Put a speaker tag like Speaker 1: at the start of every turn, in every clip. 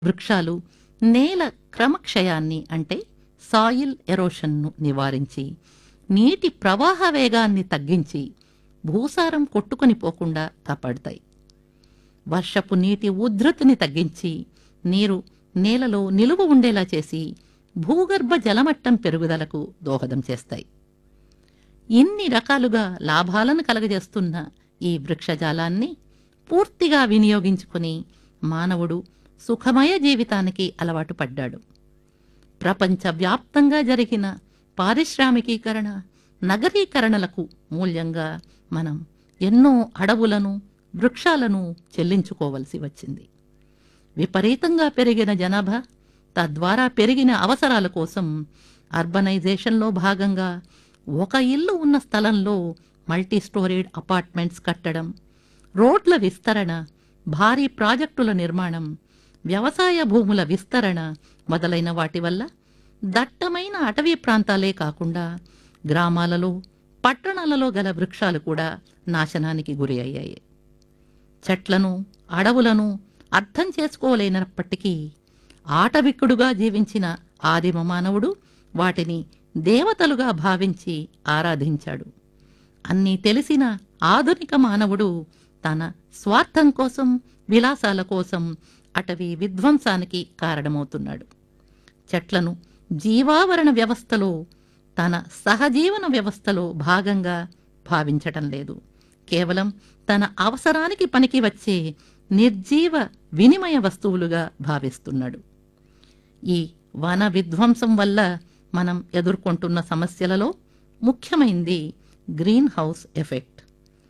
Speaker 1: వృక్షాలు నేల క్రమక్షయాన్ని అంటే సాయిల్ ఎరోషన్ను నివారించి నీటి ప్రవాహ వేగాన్ని తగ్గించి భూసారం కొట్టుకొని పోకుండా కాపాడుతాయి వర్షపు నీటి ఉధృతిని తగ్గించి నీరు నేలలో నిలువ ఉండేలా చేసి భూగర్భ జలమట్టం పెరుగుదలకు దోహదం చేస్తాయి ఇన్ని రకాలుగా లాభాలను కలగజేస్తున్న ఈ వృక్షజాలాన్ని పూర్తిగా వినియోగించుకుని మానవుడు సుఖమయ జీవితానికి అలవాటు పడ్డాడు ప్రపంచవ్యాప్తంగా జరిగిన పారిశ్రామికీకరణ నగరీకరణలకు మూల్యంగా మనం ఎన్నో అడవులను వృక్షాలను చెల్లించుకోవలసి వచ్చింది విపరీతంగా పెరిగిన జనాభా తద్వారా పెరిగిన అవసరాల కోసం అర్బనైజేషన్లో భాగంగా ఒక ఇల్లు ఉన్న స్థలంలో మల్టీ స్టోరీడ్ అపార్ట్మెంట్స్ కట్టడం రోడ్ల విస్తరణ భారీ ప్రాజెక్టుల నిర్మాణం వ్యవసాయ భూముల విస్తరణ మొదలైన వాటి వల్ల దట్టమైన అటవీ ప్రాంతాలే కాకుండా గ్రామాలలో పట్టణాలలో గల వృక్షాలు కూడా నాశనానికి గురి అయ్యాయి చెట్లను అడవులను అర్థం చేసుకోలేనప్పటికీ ఆటవిక్కుడుగా జీవించిన ఆదిమ మానవుడు వాటిని దేవతలుగా భావించి ఆరాధించాడు అన్నీ తెలిసిన ఆధునిక మానవుడు తన స్వార్థం కోసం విలాసాల కోసం అటవీ విధ్వంసానికి కారణమవుతున్నాడు చెట్లను జీవావరణ వ్యవస్థలో తన సహజీవన వ్యవస్థలో భాగంగా భావించటం లేదు కేవలం తన అవసరానికి పనికి వచ్చే నిర్జీవ వినిమయ వస్తువులుగా భావిస్తున్నాడు ఈ వన విధ్వంసం వల్ల మనం ఎదుర్కొంటున్న సమస్యలలో ముఖ్యమైంది గ్రీన్ హౌస్ ఎఫెక్ట్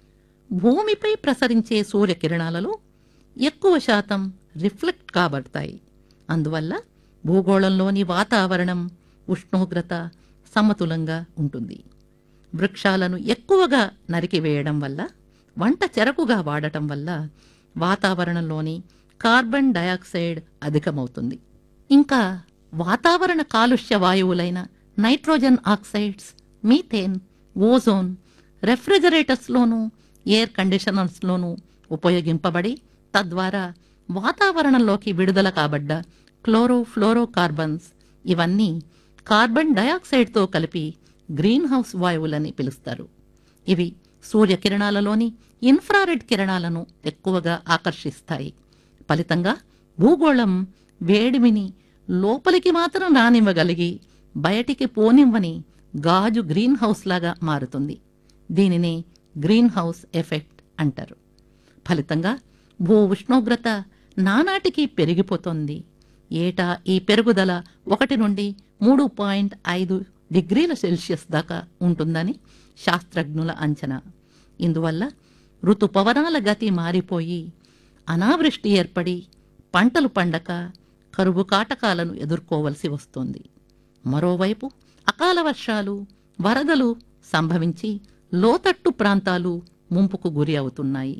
Speaker 1: భూమిపై ప్రసరించే సూర్యకిరణాలలో ఎక్కువ శాతం రిఫ్లెక్ట్ కాబడతాయి అందువల్ల భూగోళంలోని వాతావరణం ఉష్ణోగ్రత సమతులంగా ఉంటుంది వృక్షాలను ఎక్కువగా నరికివేయడం వల్ల వంట చెరకుగా వాడటం వల్ల వాతావరణంలోని కార్బన్ డయాక్సైడ్ అధికమవుతుంది ఇంకా వాతావరణ కాలుష్య వాయువులైన నైట్రోజన్ ఆక్సైడ్స్ మీథేన్ ఓజోన్ రెఫ్రిజరేటర్స్లోనూ ఎయిర్ కండిషనర్స్లోనూ ఉపయోగింపబడి తద్వారా వాతావరణంలోకి విడుదల కాబడ్డ క్లోరోఫ్లోరోకార్బన్స్ ఇవన్నీ కార్బన్ డయాక్సైడ్తో కలిపి గ్రీన్ హౌస్ వాయువులని పిలుస్తారు ఇవి సూర్యకిరణాలలోని ఇన్ఫ్రారెడ్ కిరణాలను ఎక్కువగా ఆకర్షిస్తాయి ఫలితంగా భూగోళం వేడిమిని లోపలికి మాత్రం రానివ్వగలిగి బయటికి పోనివ్వని గాజు గ్రీన్ హౌస్ లాగా మారుతుంది దీనిని గ్రీన్ హౌస్ ఎఫెక్ట్ అంటారు ఫలితంగా భూ ఉష్ణోగ్రత నానాటికి పెరిగిపోతోంది ఏటా ఈ పెరుగుదల ఒకటి నుండి మూడు పాయింట్ ఐదు డిగ్రీల సెల్సియస్ దాకా ఉంటుందని శాస్త్రజ్ఞుల అంచనా ఇందువల్ల ఋతుపవనాల గతి మారిపోయి అనావృష్టి ఏర్పడి పంటలు పండక కరువు కాటకాలను ఎదుర్కోవలసి వస్తోంది మరోవైపు అకాల వర్షాలు వరదలు సంభవించి లోతట్టు ప్రాంతాలు ముంపుకు గురి అవుతున్నాయి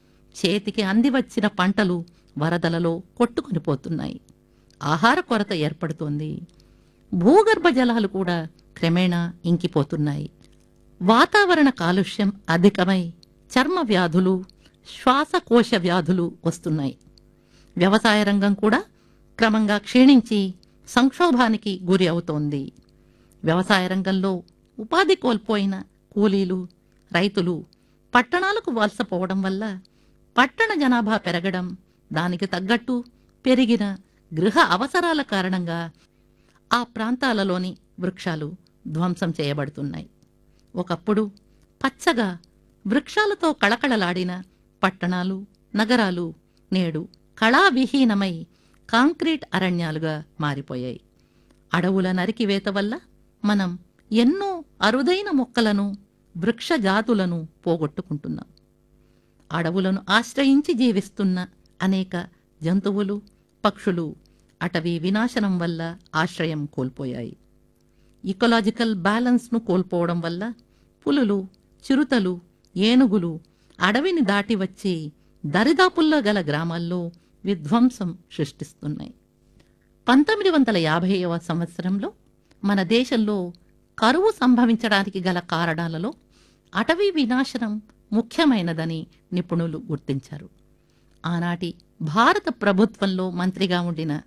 Speaker 1: చేతికి అందివచ్చిన పంటలు వరదలలో కొట్టుకుని పోతున్నాయి ఆహార కొరత ఏర్పడుతోంది భూగర్భ జలాలు కూడా క్రమేణా ఇంకిపోతున్నాయి వాతావరణ కాలుష్యం అధికమై చర్మ వ్యాధులు శ్వాసకోశ వ్యాధులు వస్తున్నాయి వ్యవసాయ రంగం కూడా క్రమంగా క్షీణించి సంక్షోభానికి గురి అవుతోంది వ్యవసాయ రంగంలో ఉపాధి కోల్పోయిన కూలీలు రైతులు పట్టణాలకు వలసపోవడం వల్ల పట్టణ జనాభా పెరగడం దానికి తగ్గట్టు పెరిగిన గృహ అవసరాల కారణంగా ఆ ప్రాంతాలలోని వృక్షాలు ధ్వంసం చేయబడుతున్నాయి ఒకప్పుడు పచ్చగా వృక్షాలతో కళకళలాడిన పట్టణాలు నగరాలు నేడు కళావిహీనమై కాంక్రీట్ అరణ్యాలుగా మారిపోయాయి అడవుల నరికివేత వల్ల మనం ఎన్నో అరుదైన మొక్కలను వృక్ష జాతులను పోగొట్టుకుంటున్నాం అడవులను ఆశ్రయించి జీవిస్తున్న అనేక జంతువులు పక్షులు అటవీ వినాశనం వల్ల ఆశ్రయం కోల్పోయాయి ఇకలాజికల్ బ్యాలెన్స్ను కోల్పోవడం వల్ల పులులు చిరుతలు ఏనుగులు అడవిని దాటి వచ్చి దరిదాపుల్లో గల గ్రామాల్లో విధ్వంసం సృష్టిస్తున్నాయి పంతొమ్మిది వందల యాభైవ సంవత్సరంలో మన దేశంలో కరువు సంభవించడానికి గల కారణాలలో అటవీ వినాశనం ముఖ్యమైనదని నిపుణులు గుర్తించారు ఆనాటి భారత ప్రభుత్వంలో మంత్రిగా ఉండిన